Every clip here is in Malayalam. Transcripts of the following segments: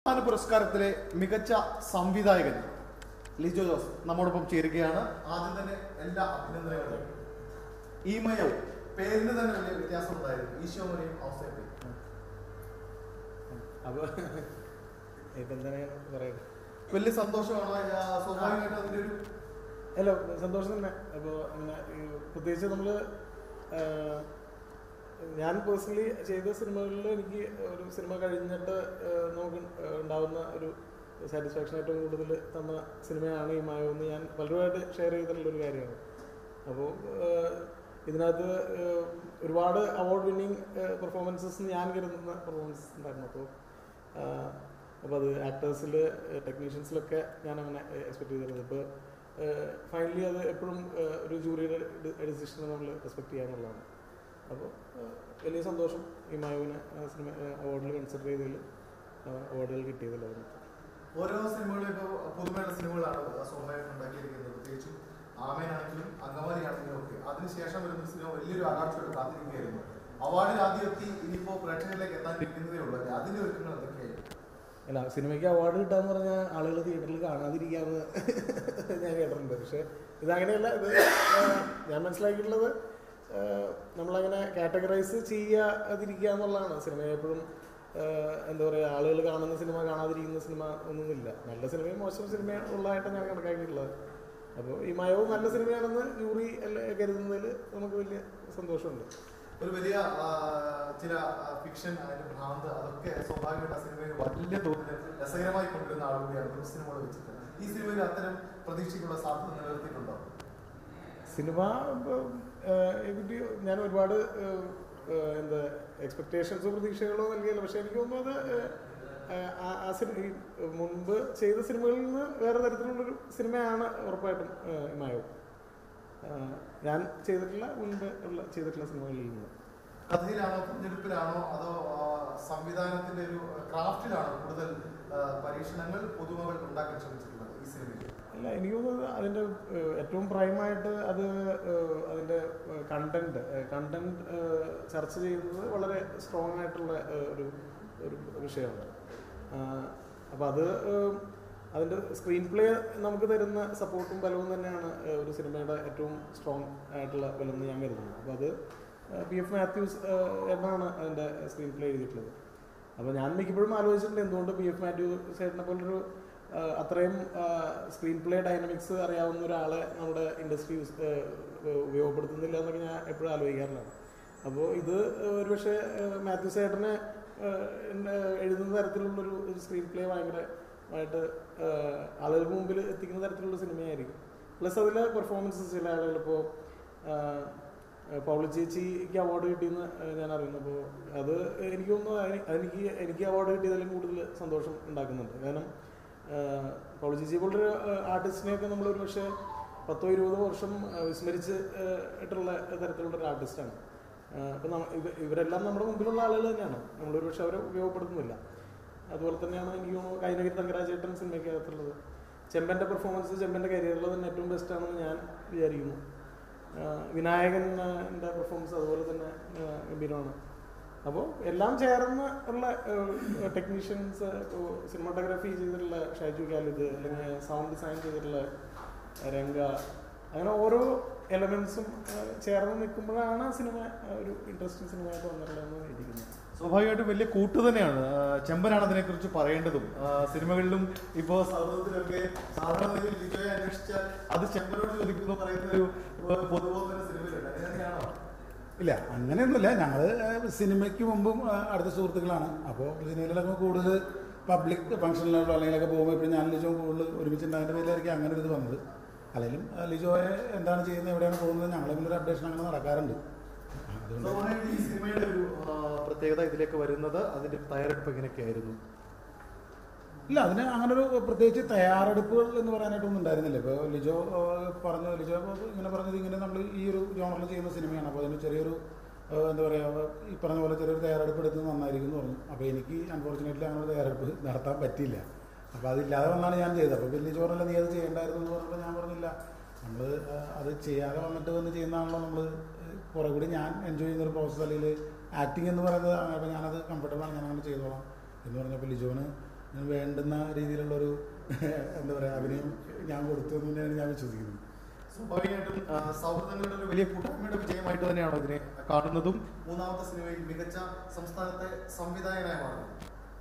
സംസ്ഥാന പുരസ്കാരത്തിലെ മികച്ച സംവിധായകൻ ലിജോ ജോസ് നമ്മോടൊപ്പം ചേരുകയാണ് ആദ്യം തന്നെ എല്ലാ അഭിനന്ദനങ്ങളും ഈമയോ പേരിന് തന്നെ വലിയ വ്യത്യാസം ഉണ്ടായിരുന്നു ഈശോമനെയും അവസ്ഥയും അപ്പൊ ഇപ്പൊ എന്താണ് പറയുന്നത് വലിയ സന്തോഷമാണോ ആ, സ്വാഭാവികമായിട്ടും അതിന്റെ ഒരു അല്ല സന്തോഷം തന്നെ അപ്പോൾ അങ്ങനെ ഈ പ്രത്യേകിച്ച് നമ്മൾ ഞാൻ പേഴ്സണലി ചെയ്ത സിനിമകളിൽ എനിക്ക് ഒരു സിനിമ കഴിഞ്ഞിട്ട് ആ, നമുക്ക് ഉണ്ടാവുന്ന ഒരു സാറ്റിസ്ഫാക്ഷൻ ഏറ്റവും കൂടുതൽ തന്ന സിനിമയാണ് ഈ മായോ എന്ന് ഞാൻ പലരുമായിട്ട് ഷെയർ ചെയ്തിട്ടുള്ള ഒരു കാര്യമാണ് അപ്പോൾ ഇതിനകത്ത് ആ, ഒരുപാട് അവാർഡ് വിന്നിങ് പെർഫോമൻസസ് ഞാൻ കരുതുന്ന പെർഫോമൻസസ് ഉണ്ടായിരുന്നു അപ്പോൾ അപ്പോൾ അത് ആക്ടേഴ്സിൽ ടെക്നീഷ്യൻസിലൊക്കെ ഞാൻ അങ്ങനെ എക്സ്പെക്ട് ചെയ്തിരുന്നത് ഇപ്പോൾ ഫൈനലി അത് എപ്പോഴും ഒരു ജൂറിയുടെ ഡിസിഷനെ നമ്മൾ റെസ്പെക്ട് ചെയ്യാന്നുള്ളതാണ് അപ്പോൾ വലിയ സന്തോഷം ഈ മായുവിനെ സിനിമ അവാർഡിൽ കൺസിഡർ ചെയ്തതിൽ അവാർഡുകൾ കിട്ടിയതിൽ അതിന് ഓരോ സിനിമകളും ഇപ്പൊ പുതുമയുള്ള സിനിമകളാണ് സ്വാഭാവികം ഉണ്ടാക്കിയിരിക്കുന്നത് പ്രത്യേകിച്ചും ആമേനാണെങ്കിലും അങ്കമാലി ആണെങ്കിലും ഒക്കെ അതിനുശേഷം വരുന്ന സിനിമ വലിയൊരു ആകാംക്ഷയോട് കാത്തിരിക്കുകയായിരുന്നു അവാർഡിൽ ആദ്യം എത്തി ഇനിയിപ്പോ പ്രേക്ഷകരിലേക്ക് എത്താനിരിക്കുന്നതേ ഉള്ളൂ അല്ലേ അതിന്റെ ഒരുക്കങ്ങൾ എന്തൊക്കെയായിരുന്നു അല്ല സിനിമയ്ക്ക് അവാർഡ് കിട്ടാന്ന് പറഞ്ഞാൽ ആളുകൾ തിയേറ്ററിൽ കാണാതിരിക്കാന്ന് ഞാൻ കേട്ടിട്ടുണ്ട് പക്ഷെ ഇതങ്ങനെയല്ല ഇത് ആ, ഞാൻ മനസ്സിലാക്കിയിട്ടുള്ളത് ആ, നമ്മളങ്ങനെ കാറ്റഗറൈസ് ചെയ്യാതിരിക്കുക എന്നുള്ളതാണ് സിനിമ എപ്പോഴും ആ, എന്താ പറയുക ആളുകൾ കാണുന്ന സിനിമ കാണാതിരിക്കുന്ന സിനിമ ഒന്നുമില്ല നല്ല സിനിമയും മോശം സിനിമയും ഉള്ളതായിട്ട് ഞാൻ കണക്കാക്കിയിട്ടുള്ളത് അപ്പോൾ ഈ മയവും നല്ല സിനിമയാണെന്ന് ജൂറി കരുതുന്നതിൽ നമുക്ക് വലിയ സന്തോഷമുണ്ട് ഒരു വലിയ ആ, ചില ഫിക്ഷൻ അതിന്റെ ഭ്രാന്ത് അതൊക്കെ സ്വാഭാവികമായിട്ട് ആ സിനിമയിൽ വലിയ തോതിൽ രസകരമായി കൊണ്ടുവരുന്ന ആൾ കൂടിയാണ് ഒരു സിനിമകൾ വെച്ചിട്ട് ഈ സിനിമയിൽ അത്തരം പ്രതീക്ഷയ്ക്കുള്ള സാധ്യത നിലനിർത്തിയിട്ടുണ്ടോ സിനിമ എനിക്ക് ഞാൻ ഒരുപാട് ഏഹ്, ഏഹ്, എന്താ എക്സ്പെക്ടേഷൻസോ പ്രതീക്ഷകളോ നൽകിയല്ല പക്ഷെ എനിക്ക് തോന്നുന്നു അത് ഏഹ്, ആ- ആ സിനിമ ഈ മുൻപ് ചെയ്ത സിനിമകളിൽ നിന്ന് വേറെ തരത്തിലുള്ളൊരു സിനിമയാണ് ഉറപ്പായിട്ടും ഏഹ്, മായോ ഏഹ്, ഞാൻ ചെയ്തിട്ടുള്ള മുൻപ് ഉള്ള ചെയ്തിട്ടുള്ള സിനിമകളിൽ നിന്ന് കഥയിലാണോ തിരഞ്ഞെടുപ്പിലാണോ അതോ ആ, സംവിധാനത്തിന്റെ ഒരു ക്രാഫ്റ്റിലാണോ കൂടുതൽ ആ, പരീക്ഷണങ്ങൾ പുതുമകൾ ഉണ്ടാക്കാൻ ശ്രമിച്ചിട്ടുള്ളത് ഈ സിനിമയിൽ അല്ല എനിക്ക് തോന്നുന്നത് അതിൻ്റെ ഏഹ്, ഏറ്റവും പ്രൈമായിട്ട് അത് ഏഹ്, അതിൻ്റെ കണ്ടന്റ് കണ്ടന്റ് ചർച്ച ചെയ്യുന്നത് വളരെ സ്ട്രോങ് ആയിട്ടുള്ള ഏഹ്, ഒരു ഒരു വിഷയമാണ് അപ്പോൾ അത് ഏഹ്, അതിൻ്റെ സ്ക്രീൻ പ്ലേ നമുക്ക് തരുന്ന സപ്പോർട്ടും ബലവും തന്നെയാണ് ഏഹ്, ഒരു സിനിമയുടെ ഏറ്റവും സ്ട്രോങ് ആയിട്ടുള്ള ബലം എന്ന് ഞാൻ കരുതുന്നത് അപ്പോൾ അത് പി എഫ് മാത്യൂസ് ഏഹ്, എന്നാണ് അതിൻ്റെ സ്ക്രീൻ പ്ലേ എഴുതിയിട്ടുള്ളത് അപ്പോൾ ഞാൻ മിക്കപ്പോഴും ആലോചിച്ചിട്ടുണ്ട് എന്തുകൊണ്ട് പി എഫ് മാത്യു ചേട്ടനെ പോലൊരു ആ, അത്രയും സ്ക്രീൻ പ്ലേ ഡൈനമിക്സ് അറിയാവുന്ന ഒരാളെ നമ്മുടെ ഇൻഡസ്ട്രി യൂസ് ഉപയോഗപ്പെടുത്തുന്നില്ല എന്നൊക്കെ ഞാൻ എപ്പോഴും ആലോചിക്കാറുള്ളതാണ് അപ്പോൾ ഇത് ഒരുപക്ഷെ ആ, മാത്യു ചേട്ടനെ ആ, എന്നെ എഴുതുന്ന തരത്തിലുള്ളൊരു ഒരു സ്ക്രീൻ പ്ലേ ഭയങ്കരമായിട്ട് ആ, ആളുകൾക്ക് മുമ്പിൽ എത്തിക്കുന്ന തരത്തിലുള്ള സിനിമയായിരിക്കും പ്ലസ് അതിലെ പെർഫോമൻസസ് ചില ആളുകൾ ഇപ്പോൾ പൗളി ചേച്ചിക്ക് അവാർഡ് കിട്ടിയെന്ന് ഏഹ്, ഞാൻ അറിയുന്നു അപ്പോൾ അത് എനിക്ക് തോന്നുന്നു അതിന് എനിക്ക് എനിക്ക് അവാർഡ് കിട്ടിയതിലും കൂടുതൽ സന്തോഷം ഉണ്ടാക്കുന്നുണ്ട് കാരണം ഏഹ്, പൗളി ചേച്ചി പോലൊരു ആർട്ടിസ്റ്റിനെയൊക്കെ നമ്മൾ ഒരു പക്ഷേ പത്തോ ഇരുപതോ വർഷം ഏഹ്, വിസ്മരിച്ച് ഏഹ്, ഇട്ടുള്ള തരത്തിലുള്ള ഒരു ആർട്ടിസ്റ്റാണ് അപ്പം ഇവരെല്ലാം നമ്മുടെ മുമ്പിലുള്ള ആളുകൾ തന്നെയാണ് നമ്മളൊരു പക്ഷേ അവരെ ഉപയോഗപ്പെടുത്തുന്നില്ല അതുപോലെ തന്നെയാണ് എനിക്ക് തോന്നുന്നു കൈനഗിരി തങ്കരാജേട്ടൻ സിനിമയ്ക്കകത്തുള്ളത് ചെമ്പൻ്റെ പെർഫോമൻസ് ചെമ്പൻ്റെ കരിയറിൽ തന്നെ ഏറ്റവും ബെസ്റ്റ് ആണെന്ന് ഞാൻ വിചാരിക്കുന്നു ആഹ് വിനായകൻ എൻ്റെ പെർഫോമൻസ് അതുപോലെ തന്നെ ആഹ് ഗംഭീരമാണ് അപ്പോൾ എല്ലാം ചേർന്ന് ഉള്ള ടെക്നീഷ്യൻസ് ഇപ്പോൾ സിനിമാട്ടോഗ്രാഫി ചെയ്തിട്ടുള്ള ഷൈജു ഖാലിദ് അല്ലെങ്കിൽ സൗണ്ട് ഡിസൈൻ ചെയ്തിട്ടുള്ള രംഗ അങ്ങനെ ഓരോ എലമെന്റ്സും ചേർന്ന് നിൽക്കുമ്പോഴാണ് സിനിമ ആഹ് ഒരു ഇൻട്രസ്റ്റിംഗ് സിനിമയായിട്ട് വന്നിട്ടുള്ളതെന്ന് ഇരിക്കുന്നത് സ്വാഭാവികമായിട്ടും വലിയ കൂട്ട് തന്നെയാണ് ആ, ചെമ്പനാണ് അതിനെക്കുറിച്ച് പറയേണ്ടതും ആ, സിനിമകളിലും ഇപ്പോ സൗഹൃദത്തിലൊക്കെ സാധാരണ രീതിയിൽ ലിജോയെ അന്വേഷിച്ചാൽ അത് ചെമ്പനോട് ചോദിക്കുന്നു പറയുന്ന ഒരു പൊതുബോധന സിനിമയിലുണ്ട് അങ്ങനെ തന്നെയാണോ ഇല്ല അങ്ങനെയൊന്നുമില്ല ഞങ്ങൾ സിനിമയ്ക്ക് മുമ്പും ആ, അടുത്ത സുഹൃത്തുക്കളാണ് അപ്പോൾ സിനിമയിലൊക്കെ കൂടുതൽ പബ്ലിക് ഫംഗ്ഷനിലോ അല്ലെങ്കിൽ പോകുമ്പോൾ ഇപ്പോൾ ഞാൻ ലിജോ കൂടുതൽ ഒരുമിച്ചുണ്ടായതിൻ്റെ പേരിലായിരിക്കും അങ്ങനെ ഒരു ഇത് വന്നത് അല്ലെങ്കിലും ആ, ലിജോയെ എന്താണ് ചെയ്യുന്നത് എവിടെയാണ് പോകുന്നത് ഞങ്ങളെ ഒരു അപ്ഡേഷൻ അങ്ങനെ നടക്കാറുണ്ട് ആ, അതുകൊണ്ട് സ്വാഭാവികമായിട്ടും ഈ സിനിമയുടെ ഒരു ആ, പ്രത്യേകത ഇതിലേക്ക് വരുന്നത് അതിന്റെ തയ്യാറെടുപ്പ് എങ്ങനെയൊക്കെയായിരുന്നു ഇല്ല അതിന് അങ്ങനെ ഒരു പ്രത്യേകിച്ച് തയ്യാറെടുപ്പുകൾ എന്ന് പറയാനായിട്ടൊന്നും ഉണ്ടായിരുന്നില്ല ഇപ്പോൾ ലിജോ ആ, പറഞ്ഞു ലിജോ ഇങ്ങനെ പറഞ്ഞത് ഇങ്ങനെ നമ്മൾ ഈ ഒരു ജോണറിൽ ചെയ്യുന്ന സിനിമയാണ് അപ്പോൾ അതിന് ചെറിയൊരു ആ, എന്താ പറയുക ഈ പറഞ്ഞ പോലെ ചെറിയൊരു തയ്യാറെടുപ്പ് എടുത്ത് നന്നായിരിക്കും എന്ന് പറഞ്ഞു അപ്പോൾ എനിക്ക് അൺഫോർച്ചുനേറ്റ്ലി അങ്ങനെ ഒരു തയ്യാറെടുപ്പ് നടത്താൻ പറ്റിയില്ല അപ്പോൾ അതില്ലാതെ വന്നാണ് ഞാൻ ചെയ്തത് അപ്പോൾ വലിയ ചോറല്ല നീ അത് ചെയ്യേണ്ടായിരുന്നു എന്ന് പറഞ്ഞപ്പോൾ ഞാൻ പറഞ്ഞില്ല നമ്മൾ അത് ചെയ്യാതെ വന്നിട്ട് വന്ന് ചെയ്യുന്നതാണല്ലോ നമ്മൾ കുറേ കൂടി ഞാൻ എൻജോയ് ചെയ്യുന്ന ഒരു പ്രോസസ്സ് അല്ലെങ്കിൽ ആക്ടിങ് എന്ന് പറയുന്നത് അപ്പോൾ ഞാനത് കംഫർട്ടബിൾ ആണ് ഞാൻ അങ്ങനെ ചെയ്തോളാം എന്ന് പറഞ്ഞപ്പോൾ ലിജോന് അതിന് വേണ്ടുന്ന രീതിയിലുള്ളൊരു എന്താ പറയുക അഭിനയം ഞാൻ കൊടുത്തു എന്ന് തന്നെയാണ് ഞാൻ വിശ്വസിക്കുന്നത് സ്വാഭാവികമായിട്ടും ആ, സൗഹൃദങ്ങളുടെ ഒരു വലിയ കൂട്ടായ്മയുടെ വിജയമായിട്ട് തന്നെയാണോ ഇതിനെ കാണുന്നതും മൂന്നാമത്തെ സിനിമയിൽ മികച്ച സംസ്ഥാനത്തെ സംവിധായകനായി മാറുന്നത്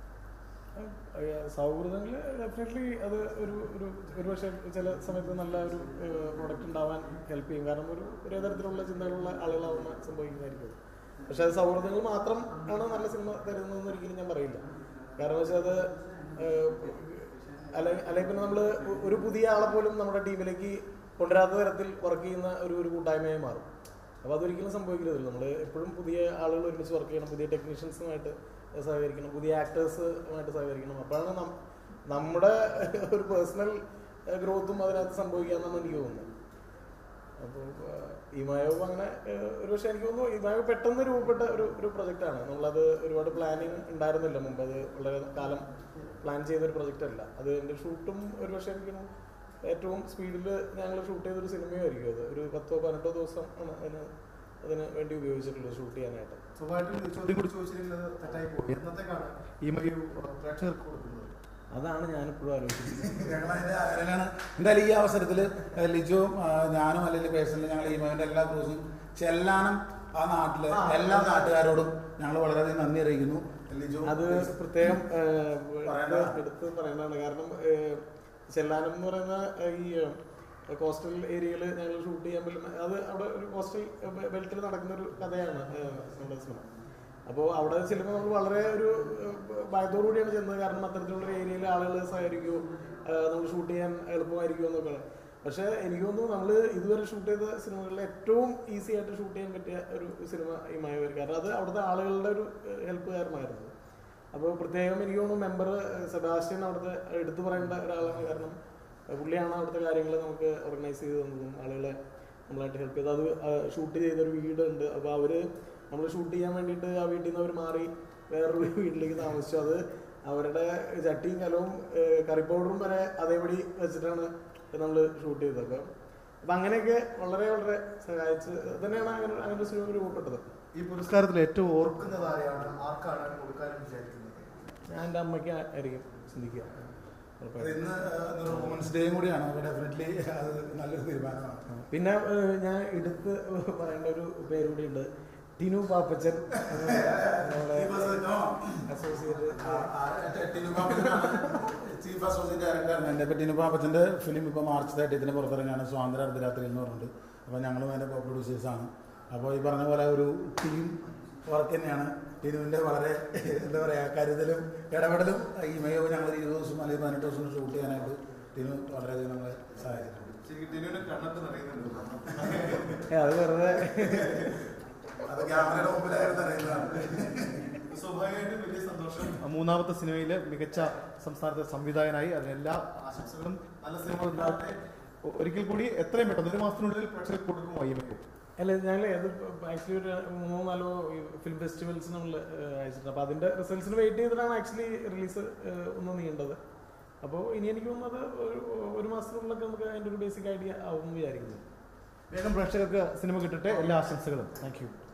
സൗഹൃദങ്ങൾ ഡെഫിനറ്റ്ലി അത് ഒരു ഒരു ഒരു പക്ഷേ ചില സമയത്ത് നല്ല ഒരു പ്രൊഡക്റ്റ് ഉണ്ടാവാൻ ഹെൽപ്പ് ചെയ്യും കാരണം ഒരു ഒരേ തരത്തിലുള്ള ചിന്തകളുള്ള ആളുകളാവുന്ന സംഭവിക്കുന്നതായിരിക്കും പക്ഷെ അത് സൗഹൃദങ്ങൾ മാത്രം ആണ് നല്ല സിനിമ തരുന്നതെന്ന് ഒരിക്കലും ഞാൻ പറയില്ല കാരണം വെച്ചാൽ അത് ഏഹ്, അല്ലെ അല്ലെങ്കിൽ പിന്നെ നമ്മൾ ഒരു പുതിയ ആളെ പോലും നമ്മുടെ ടീമിലേക്ക് കൊണ്ടുവരാത്ത തരത്തിൽ വർക്ക് ചെയ്യുന്ന ഒരു ഒരു കൂട്ടായ്മയായി മാറും അപ്പോൾ അതൊരിക്കലും സംഭവിക്കരുതല്ലോ നമ്മൾ എപ്പോഴും പുതിയ ആളുകൾ ഒരുമിച്ച് വർക്ക് ചെയ്യണം പുതിയ ടെക്നീഷ്യൻസുമായിട്ട് സഹകരിക്കണം പുതിയ ആക്ടേഴ്സുമായിട്ട് സഹകരിക്കണം അപ്പോഴാണ് നം- നമ്മുടെ ഒരു പേഴ്സണൽ ഗ്രോത്തും അതിനകത്ത് സംഭവിക്കാമെന്നാണ് എനിക്ക് തോന്നുന്നത് അപ്പോൾ ഇമായോവ് അങ്ങനെ ഏഹ്, ഒരു പക്ഷേ എനിക്ക് തോന്നുന്നു ഇമായോവ് പെട്ടെന്ന് രൂപപ്പെട്ട ഒരു ഒരു പ്രൊജക്റ്റാണ് നമ്മളത് ഒരുപാട് പ്ലാനിങ് ഉണ്ടായിരുന്നില്ല മുമ്പ് അത് വളരെ കാലം പ്ലാൻ ചെയ്ത ഒരു പ്രൊജക്റ്റ് അല്ല അത് എൻ്റെ ഷൂട്ടും ഒരു പക്ഷേ എനിക്ക് തോന്നുന്നു ഏറ്റവും സ്പീഡിൽ ഞങ്ങൾ ഷൂട്ട് ചെയ്തൊരു സിനിമയായിരിക്കും അത് ഒരു പത്തോ പതിനെട്ടോ ദിവസം ആണ് അതിന് അതിന് വേണ്ടി ഉപയോഗിച്ചിട്ടുള്ളത് ഷൂട്ട് ചെയ്യാനായിട്ട് സ്വാഭാവികമായിട്ടും ഇത് ചോദ്യം കൂടി ചോദിച്ചിരുന്നത് തെറ്റായി പോയി എന്നത്തേക്കാണ് ഈ മൊഴി പ്രേക്ഷകർക്ക് കൊടുക്കുന്നത് അതാണ് ഞാനിപ്പോഴും ആലോചിക്കുന്നത് ഞങ്ങളതിന്റെ അതിലാണ് എന്തായാലും ഈ അവസരത്തിൽ ലിജോയും ആ, ഞാനും അല്ലെങ്കിൽ പേഴ്സണലി ഞങ്ങൾ ഈമോന്റെ എല്ലാ ക്രൂസും ചെല്ലാനം ആ നാട്ടിലെ ആ, എല്ലാ ആ. നാട്ടുകാരോടും ഞങ്ങൾ വളരെയധികം നന്ദി അറിയിക്കുന്നു ലിജോ അത് പ്രത്യേകം ഏഹ്, പറയേണ്ടതാണ്. എടുത്ത് പറയേണ്ടതാണ് കാരണം ഏഹ്, ചെല്ലാനം എന്ന് പറയുന്ന ഏഹ്, ഈ കോസ്റ്റൽ ഏരിയയിൽ ഞങ്ങൾ ഷൂട്ട് ചെയ്യാൻ പറ്റും അത് അവിടെ ഒരു കോസ്റ്റൽ ബെൽറ്റിൽ നടക്കുന്ന ഒരു കഥയാണ് ഏഹ്, നമ്മുടെ സിനിമ അപ്പോൾ അവിടെ ചെല്ലുമ്പോൾ നമ്മൾ വളരെ ഒരു ഏഹ്, ഭയത്തോടു കൂടിയാണ് ചെന്നത് കാരണം അത്തരത്തിലുള്ള ഒരു ഏരിയയിൽ ആളുകൾ സഹകരിക്കുമോ നമ്മൾ ഷൂട്ട് ചെയ്യാൻ എളുപ്പമായിരിക്കുമോ എന്നൊക്കെ പക്ഷേ എനിക്ക് തോന്നുന്നു നമ്മൾ ഇതുവരെ ഷൂട്ട് ചെയ്ത സിനിമകളിൽ ഏറ്റവും ഈസി ആയിട്ട് ഷൂട്ട് ചെയ്യാൻ പറ്റിയ ഒരു സിനിമ ഈ മായവർ കാരണം അത് അവിടുത്തെ ആളുകളുടെ ഒരു ഹെൽപ്പ് കാരണമായിരുന്നു അപ്പോൾ പ്രത്യേകം എനിക്ക് തോന്നുന്നു മെമ്പർ സെബാസ്റ്റ്യൻ അവിടുത്തെ എടുത്തു പറയേണ്ട ഒരാളാണ് കാരണം അഹ് പുള്ളിയാണ് അവിടുത്തെ കാര്യങ്ങൾ നമുക്ക് ഓർഗനൈസ് ചെയ്ത് തന്നതും ആളുകളെ നമ്മളായിട്ട് ഹെൽപ്പ് ചെയ്ത് അത് ഷൂട്ട് ചെയ്തൊരു വീടുണ്ട് അപ്പോൾ അവർ നമ്മൾ ഷൂട്ട് ചെയ്യാൻ വേണ്ടിയിട്ട് ആ വീട്ടിൽ നിന്ന് അവർ മാറി വേറൊരു വീട്ടിലേക്ക് താമസിച്ചു അത് അവരുടെ ചട്ടിയും കലവും ഏഹ് കറി പൗഡറും വരെ അതേപടി വെച്ചിട്ടാണ് നമ്മൾ ഷൂട്ട് ചെയ്തത് അപ്പം അപ്പം അങ്ങനെയൊക്കെ വളരെ വളരെ സഹായിച്ച് തന്നെയാണ് അങ്ങനെ അങ്ങനെ ഒരു സിനിമ രൂപപ്പെട്ടത് ഈ പുരസ്കാരത്തിൽ ഏറ്റവും ഓർക്കുന്നത് ആരെയാണ് ആർക്കാണ് കൊടുക്കാനും വിചാരിക്കുന്നത് ഞാൻ എൻ്റെ അമ്മയ്ക്ക് ആയിരിക്കും ചിന്തിക്കുക ഉറപ്പായിട്ടും. ഇന്ന് വുമൻസ് ഡേയും കൂടിയാണ് അപ്പോൾ ഡെഫിനറ്റ്ലി അത് നല്ലൊരു തീരുമാനമാണ് പിന്നെ ഏഹ്, ഞാൻ എടുത്ത് പറയേണ്ട ഒരു പേര് കൂടി ഉണ്ട് ടിനു പാപ്പച്ചൻ നമ്മുടെ അസോസിയേറ്റ് ചീഫ് അസോസിയേറ്റ് ഡയറക്ടറാണ് എൻ്റെ ഇപ്പം ടിനു പാപ്പച്ചൻ്റെ ഫിലിം ഇപ്പോൾ മാർച്ച് തേർട്ടീത്തിന് പുറത്തിറങ്ങിയാണ് സ്വാതന്ത്ര്യ അർദ്ധരാത്രി എന്ന് പറഞ്ഞിട്ട് അപ്പോൾ ഞങ്ങളും അതിൻ്റെ കോ പ്രൊഡ്യൂസേഴ്സാണ് അപ്പോൾ ഈ പറഞ്ഞ പോലെ ഒരു ടീം വർക്ക് തന്നെയാണ് ടിനുവിൻ്റെ വളരെ എന്താ പറയുക കരുതലും ഇടപെടലും ഈ മെയ്യോ ഞങ്ങൾ ഇരുപത് ദിവസം അല്ലെങ്കിൽ പതിനെട്ട് ദിവസം ഷൂട്ട് ചെയ്യാനായിട്ട് ടിനു വളരെയധികം നമ്മളെ സഹായിച്ചിട്ടുണ്ട് ശരിക്കും ടിനുവിന്റെ കണ്ണൊക്കെ നിറയുന്നുണ്ട് ഏ, അത് വെറുതെ അത് ക്യാമറയുടെ മുമ്പിലായിരുന്നു അറിയുന്നതാണ് സ്വാഭാവികമായിട്ടും വലിയ സന്തോഷം മൂന്നാമത്തെ സിനിമയിലെ മികച്ച സംസ്ഥാനത്തെ സംവിധായകനായി അതിനെല്ലാ ആശംസകളും നല്ല സിനിമ ഉണ്ടാകട്ടെ ഒ- ഒരിക്കൽ കൂടി എത്രയും പെട്ടെന്ന് ഒരു മാസത്തിനുള്ളിൽ പ്രേക്ഷകർക്ക് കൊടുക്കുമോ ഈ മെയ്യോ അല്ല ഞങ്ങൾ അത് ആക്ച്വലി ഒരു മൂന്നോ നാലോ ഫിലിം ഫെസ്റ്റിവൽസ് നമ്മൾ അയച്ചിട്ടുണ്ട് അപ്പോൾ അതിൻ്റെ റിസൾട്ട്സിന് വെയിറ്റ് ചെയ്തിട്ടാണ് ആക്ച്വലി റിലീസ് ഒന്ന് നീണ്ടത് അപ്പോൾ ഇനി എനിക്ക് തോന്നുന്നത് ഒരു ഒരു മാസത്തിനുള്ളിലൊക്കെ നമുക്ക് അതിൻ്റെ ഒരു ബേസിക് ഐഡിയ ആവും എന്ന് വിചാരിക്കുന്നു വേഗം പ്രേക്ഷകർക്ക് സിനിമ കിട്ടട്ടെ എല്ലാ ആശംസകളും താങ്ക് യു